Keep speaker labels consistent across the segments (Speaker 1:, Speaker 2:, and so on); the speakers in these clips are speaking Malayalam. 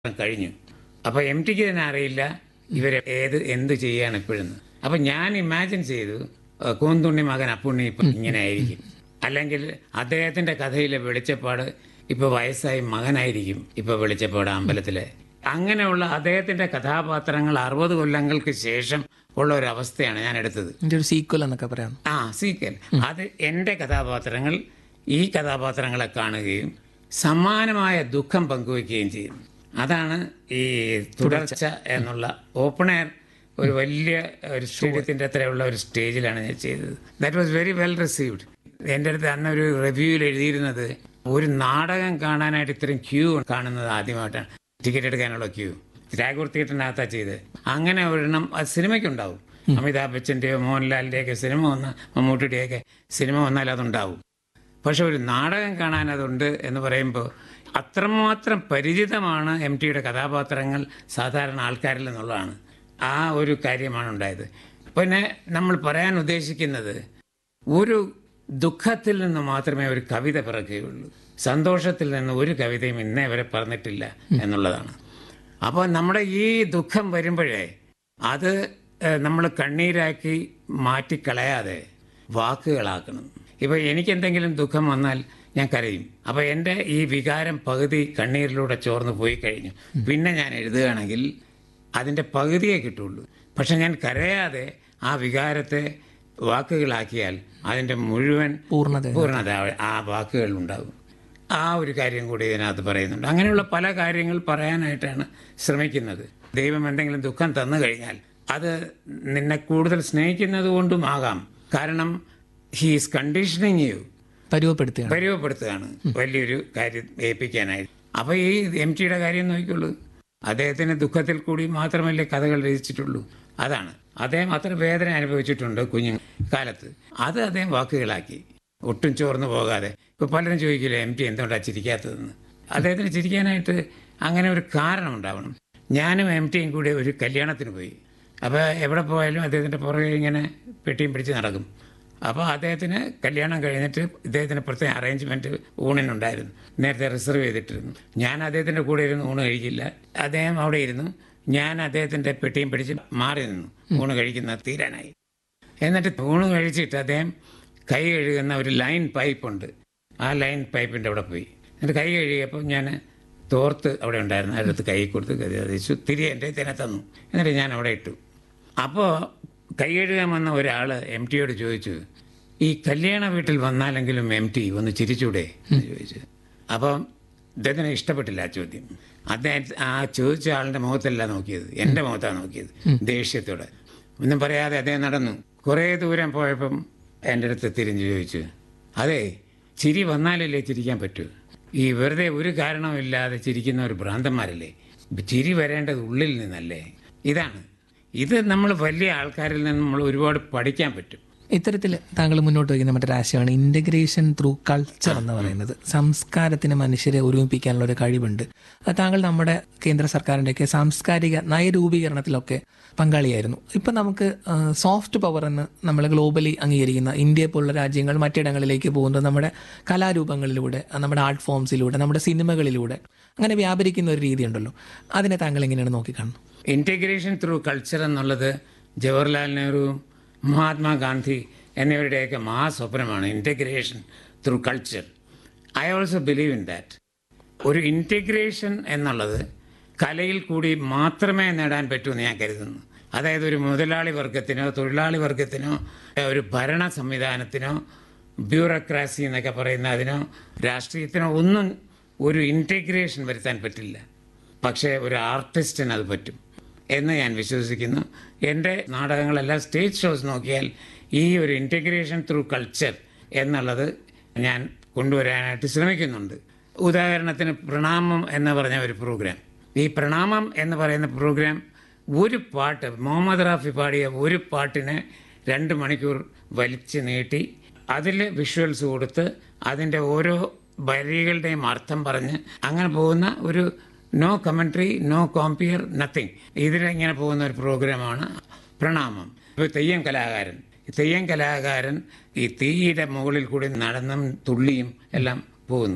Speaker 1: കഴിഞ്ഞു അപ്പൊ എം ടിക്ക് തന്നെ അറിയില്ല ഇവരെ ഏത് എന്ത് ചെയ്യാണ് ഇപ്പോഴെന്ന് അപ്പൊ ഞാൻ ഇമാജിൻ ചെയ്തു ഏഹ്, കൂന്തുണ്ണി മകൻ അപ്പുണ്ണി ഇപ്പൊ ഇങ്ങനെ ആയിരിക്കും അല്ലെങ്കിൽ അദ്ദേഹത്തിന്റെ കഥയിലെ വെളിച്ചപ്പാട് ഇപ്പൊ വയസ്സായി മകനായിരിക്കും ഇപ്പൊ വെളിച്ചപ്പാട് അമ്പലത്തിലെ അങ്ങനെയുള്ള അദ്ദേഹത്തിന്റെ കഥാപാത്രങ്ങൾ അറുപത് കൊല്ലങ്ങൾക്ക് ശേഷം ഉള്ള ഒരു അവസ്ഥയാണ് ഞാൻ എടുത്തത്
Speaker 2: ഇതിന്റെ ഒരു സീക്വൽ എന്നൊക്കെ പറയാം
Speaker 1: ആ സീക്വൽ അത് എൻ്റെ കഥാപാത്രങ്ങൾ ഈ കഥാപാത്രങ്ങളെ കാണുകയും സമാനമായ ദുഃഖം പങ്കുവയ്ക്കുകയും ചെയ്യും അതാണ് ഈ തുടർച്ച എന്നുള്ള ഓപ്പൺ എയർ ഒരു വലിയ ഒരു സ്റ്റേഡിയത്തിന്റെ അത്രയുള്ള ഒരു സ്റ്റേജിലാണ് ഞാൻ ചെയ്തത് that was very well received എൻ്റെ അടുത്ത് അന്ന് ഒരു റിവ്യൂവിൽ എഴുതിയിരുന്നത് ഒരു നാടകം കാണാനായിട്ട് ഇത്രയും ക്യൂ കാണുന്നത് ആദ്യമായിട്ടാണ് ടിക്കറ്റ് എടുക്കാനുള്ള ക്യൂ ടാഗോർ തിയേറ്ററിനകത്താ ചെയ്ത് അങ്ങനെ ഒരെണ്ണം അത് സിനിമയ്ക്കുണ്ടാവും അമിതാഭ് ബച്ചന്റെയോ മോഹൻലാലിന്റെയൊക്കെ സിനിമ വന്ന മമ്മൂട്ടിയുടെയൊക്കെ സിനിമ വന്നാൽ അതുണ്ടാവും പക്ഷെ ഒരു നാടകം കാണാൻ അതുണ്ട് എന്ന് പറയുമ്പോൾ അത്രമാത്രം പരിചിതമാണ് എം ടിയുടെ കഥാപാത്രങ്ങൾ സാധാരണ ആൾക്കാരിൽ നിന്നുള്ളതാണ് ആ ഒരു കാര്യമാണ് ഉണ്ടായത് പിന്നെ നമ്മൾ പറയാൻ ഉദ്ദേശിക്കുന്നത് ഒരു ദുഃഖത്തിൽ നിന്ന് മാത്രമേ ഒരു കവിത പിറക്കുകയുള്ളൂ സന്തോഷത്തിൽ നിന്ന് ഒരു കവിതയും ഇന്നേ വരെ പറഞ്ഞിട്ടില്ല എന്നുള്ളതാണ് അപ്പോൾ നമ്മുടെ ഈ ദുഃഖം വരുമ്പോഴേ അത് നമ്മൾ കണ്ണീരാക്കി മാറ്റിക്കളയാതെ വാക്കുകളാക്കണം ഇപ്പൊ എനിക്ക് എന്തെങ്കിലും ദുഃഖം വന്നാൽ ഞാൻ കരയും അപ്പൊ എൻ്റെ ഈ വികാരം പകുതി കണ്ണീരിലൂടെ ചോർന്ന് പോയി കഴിഞ്ഞു പിന്നെ ഞാൻ എഴുതുകയാണെങ്കിൽ അതിൻ്റെ പകുതിയേ കിട്ടുള്ളൂ പക്ഷെ ഞാൻ കരയാതെ ആ വികാരത്തെ വാക്കുകളാക്കിയാൽ അതിൻ്റെ മുഴുവൻ
Speaker 2: പൂർണ്ണത
Speaker 1: പൂർണ്ണത ആ വാക്കുകളിൽ ഉണ്ടാകും ആ ഒരു കാര്യം കൂടി ഇതിനകത്ത് പറയുന്നുണ്ട് അങ്ങനെയുള്ള പല കാര്യങ്ങൾ പറയാനായിട്ടാണ് ശ്രമിക്കുന്നത് ദൈവം എന്തെങ്കിലും ദുഃഖം തന്നു കഴിഞ്ഞാൽ അത് നിന്നെ കൂടുതൽ സ്നേഹിക്കുന്നത് കൊണ്ടും ആകാം കാരണം ഹീസ് കണ്ടീഷനിങ് യു
Speaker 2: പരുവപ്പെടുത്തുകയാണ്
Speaker 1: പരിവപ്പെടുത്തുകയാണ് വലിയൊരു കാര്യം ഏൽപ്പിക്കാനായി അപ്പൊ ഈ എം ടിയുടെ കാര്യം നോക്കിയുള്ളൂ അദ്ദേഹത്തിന് ദുഃഖത്തിൽ കൂടി മാത്രമല്ലേ കഥകൾ രചിച്ചിട്ടുള്ളൂ അതാണ് അദ്ദേഹം അത്ര വേദന അനുഭവിച്ചിട്ടുണ്ട് കുഞ്ഞു കാലത്ത് അത് അദ്ദേഹം വാക്കുകളാക്കി ഒട്ടും ചോർന്നു പോകാതെ ഇപ്പൊ പലരും ചോദിക്കില്ല എം ടി എന്തുകൊണ്ടാണ് ചിരിക്കാത്തതെന്ന് അദ്ദേഹത്തിന് ചിരിക്കാനായിട്ട് അങ്ങനെ ഒരു കാരണം ഉണ്ടാവണം ഞാനും എം ടിയും കൂടി ഒരു കല്യാണത്തിന് പോയി അപ്പോൾ എവിടെ പോയാലും അദ്ദേഹത്തിൻ്റെ പുറകെ ഇങ്ങനെ പെട്ടിയും പിടിച്ച് നടക്കും അപ്പോൾ അദ്ദേഹത്തിന് കല്യാണം കഴിഞ്ഞിട്ട് ഇദ്ദേഹത്തിന് പ്രത്യേക അറേഞ്ച്മെന്റ് ഊണിനുണ്ടായിരുന്നു നേരത്തെ റിസർവ് ചെയ്തിട്ടിരുന്നു ഞാൻ അദ്ദേഹത്തിന്റെ കൂടെ ഇരുന്ന് ഊണ് കഴിക്കില്ല അദ്ദേഹം അവിടെ ഇരുന്നു ഞാൻ അദ്ദേഹത്തിന്റെ പെട്ടിയും പിടിച്ച് മാറി നിന്നു ഊണ് കഴിക്കുന്ന തീരാനായി എന്നിട്ട് ഊണ് കഴിച്ചിട്ട് അദ്ദേഹം കൈ കഴുകുന്ന ഒരു ലൈൻ പൈപ്പ് ഉണ്ട് ആ ലൈൻ പൈപ്പിന്റെ അവിടെ പോയി എന്നിട്ട് കൈ കഴുകിയപ്പോൾ ഞാൻ തോർത്ത് അവിടെ ഉണ്ടായിരുന്നു അതിനകത്ത് കൈ കൊടുത്ത് കതിച്ചു തിരികെ എൻ്റെ തന്നെ തന്നു എന്നിട്ട് ഞാൻ അവിടെ ഇട്ടു അപ്പോൾ കൈ കഴുകാൻ വന്ന ഒരാൾ എം ടിയോട് ചോദിച്ചു ഈ കല്യാണ വീട്ടിൽ വന്നാലെങ്കിലും എം ടി ഒന്ന് ചിരിച്ചൂടെ എന്ന് ചോദിച്ചു അപ്പം ഇദ്ദേഹത്തിന് ഇഷ്ടപ്പെട്ടില്ല ആ ചോദ്യം അദ്ദേഹം ആ ചോദിച്ച ആളിന്റെ മുഖത്തല്ല നോക്കിയത് എൻ്റെ മുഖത്താണ് നോക്കിയത് ദേഷ്യത്തോടെ ഒന്നും പറയാതെ അദ്ദേഹം നടന്നു കുറേ ദൂരം പോയപ്പം എൻ്റെ അടുത്ത് തിരിഞ്ഞു ചോദിച്ചു അതെ ചിരി വന്നാലല്ലേ ചിരിക്കാൻ പറ്റൂ ഈ വെറുതെ ഒരു കാരണവുമില്ലാതെ ചിരിക്കുന്ന ഒരു ഭ്രാന്തന്മാരല്ലേ ചിരി വരേണ്ടത് ഉള്ളിൽ നിന്നല്ലേ ഇതാണ് ഇത് നമ്മൾ വലിയ ആൾക്കാരിൽ നിന്ന് നമ്മൾ ഒരുപാട് പഠിക്കാൻ പറ്റും
Speaker 2: ഇത്തരത്തിൽ താങ്കൾ മുന്നോട്ട് വയ്ക്കുന്ന മറ്റൊരു ആശയമാണ് ഇന്റഗ്രേഷൻ ത്രൂ കൾച്ചർ എന്ന് പറയുന്നത് സംസ്കാരത്തിന് മനുഷ്യരെ ഒരുമിപ്പിക്കാനുള്ള ഒരു കഴിവുണ്ട് അത് താങ്കൾ നമ്മുടെ കേന്ദ്ര സർക്കാരിൻ്റെയൊക്കെ സാംസ്കാരിക നയരൂപീകരണത്തിലൊക്കെ പങ്കാളിയായിരുന്നു ഇപ്പം നമുക്ക് സോഫ്റ്റ് പവർ എന്ന് നമ്മൾ ഗ്ലോബലി അംഗീകരിക്കുന്ന ഇന്ത്യയെ പോലുള്ള രാജ്യങ്ങൾ മറ്റിടങ്ങളിലേക്ക് പോകുന്നത് നമ്മുടെ കലാരൂപങ്ങളിലൂടെ നമ്മുടെ ആർട്ട് ഫോംസിലൂടെ നമ്മുടെ സിനിമകളിലൂടെ അങ്ങനെ വ്യാപരിക്കുന്ന ഒരു രീതി ഉണ്ടല്ലോ അതിനെ താങ്കൾ എങ്ങനെയാണ് നോക്കിക്കാണുന്നത്
Speaker 1: ഇന്റഗ്രേഷൻ ത്രൂ കൾച്ചർ എന്നുള്ളത് ജവഹർലാൽ നെഹ്റുവും മഹാത്മാഗാന്ധി എന്നിവരുടെയൊക്കെ മഹാസ്വപ്നമാണ് integration through culture I also believe in that ഒരു ഇന്റഗ്രേഷൻ എന്നുള്ളത് കലയിൽ കൂടി മാത്രമേ നേടാൻ പറ്റൂ എന്ന് ഞാൻ കരുതുന്നു അതായത് ഒരു മുതലാളി വർഗത്തിനോ തൊഴിലാളി വർഗത്തിനോ ഒരു ഭരണ സംവിധാനത്തിനോ ബ്യൂറോക്രാസി എന്നൊക്കെ പറയുന്ന അതിനോ രാഷ്ട്രീയത്തിനോ ഒന്നും ഒരു ഇന്റഗ്രേഷൻ വരുത്താൻ പറ്റില്ല പക്ഷേ ഒരു ആർട്ടിസ്റ്റിന് അത് പറ്റും എന്ന് ഞാൻ വിശ്വസിക്കുന്നു എൻ്റെ നാടകങ്ങളെല്ലാം സ്റ്റേജ് ഷോസ് നോക്കിയാൽ ഈ ഒരു ഇൻറ്റഗ്രേഷൻ ത്രൂ കൾച്ചർ എന്നുള്ളത് ഞാൻ കൊണ്ടുവരാനായിട്ട് ശ്രമിക്കുന്നുണ്ട് ഉദാഹരണത്തിന് പ്രണാമം എന്ന് പറഞ്ഞ ഒരു പ്രോഗ്രാം ഈ പ്രണാമം എന്ന് പറയുന്ന പ്രോഗ്രാം ഒരു പാട്ട് മുഹമ്മദ് റാഫി പാടിയ ഒരു പാട്ടിനെ രണ്ട് മണിക്കൂർ വലിച്ചു നീട്ടി അതിൽ വിഷ്വൽസ് കൊടുത്ത് അതിൻ്റെ ഓരോ വരികളുടെയും അർത്ഥം പറഞ്ഞ് അങ്ങനെ പോകുന്ന ഒരു no commentary no compere nothing ഇതിലിങ്ങനെ പോകുന്ന ഒരു പ്രോഗ്രാമാണ് പ്രണാമം ഇപ്പോൾ തെയ്യം കലാകാരൻ ഈ തെയ്യം കലാകാരൻ ഈ തീയുടെ മുകളിൽ കൂടി നടന്നും തുള്ളിയും എല്ലാം പോകുന്നു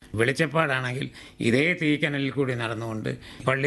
Speaker 1: വെളിച്ചപ്പാടാണെങ്കിൽ ഇതേ തീക്കനലിൽ കൂടി നടന്നുകൊണ്ട് പള്ളി